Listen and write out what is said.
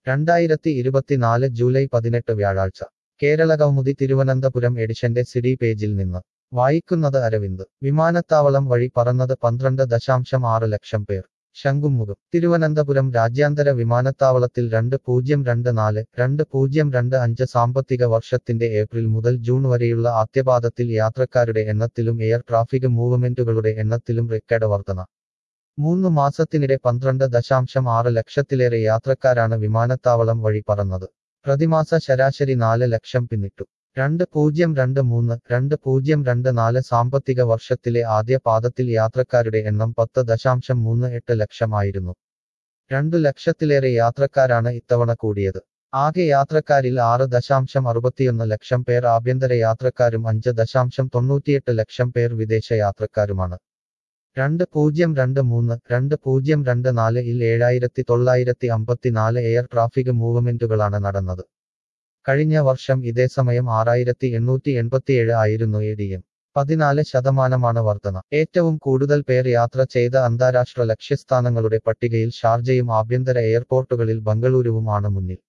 രണ്ടായിരത്തി ഇരുപത്തിനാല് ജൂലൈ പതിനെട്ട് വ്യാഴാഴ്ച കേരള കൗമുദി തിരുവനന്തപുരം എഡിഷന്റെ സിഡി പേജിൽ നിന്ന് വായിക്കുന്നത് അരവിന്ദ് വിമാനത്താവളം വഴി പറന്നത് പന്ത്രണ്ട് ദശാംശം ആറ് ലക്ഷം പേർ ശംഖുമുഖം തിരുവനന്തപുരം രാജ്യാന്തര വിമാനത്താവളത്തിൽ രണ്ട് പൂജ്യം രണ്ട് നാല് രണ്ട് പൂജ്യം രണ്ട് അഞ്ച് സാമ്പത്തിക വർഷത്തിന്റെ ഏപ്രിൽ മുതൽ ജൂൺ വരെയുള്ള ആദ്യപാദത്തിൽ യാത്രക്കാരുടെ എണ്ണത്തിലും എയർ ട്രാഫിക് മൂവ്മെന്റുകളുടെ എണ്ണത്തിലും റെക്കോർഡ് വർധന മൂന്ന് മാസത്തിനിടെ പന്ത്രണ്ട് ദശാംശം ആറ് ലക്ഷത്തിലേറെ യാത്രക്കാരാണ് വിമാനത്താവളം വഴി പറന്നത് പ്രതിമാസ ശരാശരി നാല് ലക്ഷം പിന്നിട്ടു രണ്ട് പൂജ്യം രണ്ട് മൂന്ന് രണ്ട് പൂജ്യം രണ്ട് നാല് സാമ്പത്തിക വർഷത്തിലെ ആദ്യ പാദത്തിൽ യാത്രക്കാരുടെ എണ്ണം പത്ത് ദശാംശം മൂന്ന് എട്ട് ലക്ഷമായിരുന്നു രണ്ടു ലക്ഷത്തിലേറെ യാത്രക്കാരാണ് ഇത്തവണ കൂടിയത് ആകെ യാത്രക്കാരിൽ ആറ് ദശാംശം അറുപത്തിയൊന്ന് ലക്ഷം പേർ ആഭ്യന്തര യാത്രക്കാരും അഞ്ച് ദശാംശം തൊണ്ണൂറ്റിയെട്ട് ലക്ഷം പേർ വിദേശ യാത്രക്കാരുമാണ് രണ്ട് പൂജ്യം രണ്ട് മൂന്ന് രണ്ട് പൂജ്യം രണ്ട് നാല് ഇൽ ഏഴായിരത്തി തൊള്ളായിരത്തി അമ്പത്തിനാല് എയർ ട്രാഫിക് മൂവ്മെന്റുകളാണ് നടന്നത് കഴിഞ്ഞ വർഷം ഇതേ സമയം ആറായിരത്തി എണ്ണൂറ്റി എൺപത്തിയേഴ് ആയിരുന്നു എ ഡി എം പതിനാല് ശതമാനമാണ് വർധന ഏറ്റവും കൂടുതൽ പേർ യാത്ര ചെയ്ത അന്താരാഷ്ട്ര ലക്ഷ്യസ്ഥാനങ്ങളുടെ പട്ടികയിൽ ഷാർജയും ആഭ്യന്തര എയർപോർട്ടുകളിൽ ബംഗളൂരുവും ആണ് മുന്നിൽ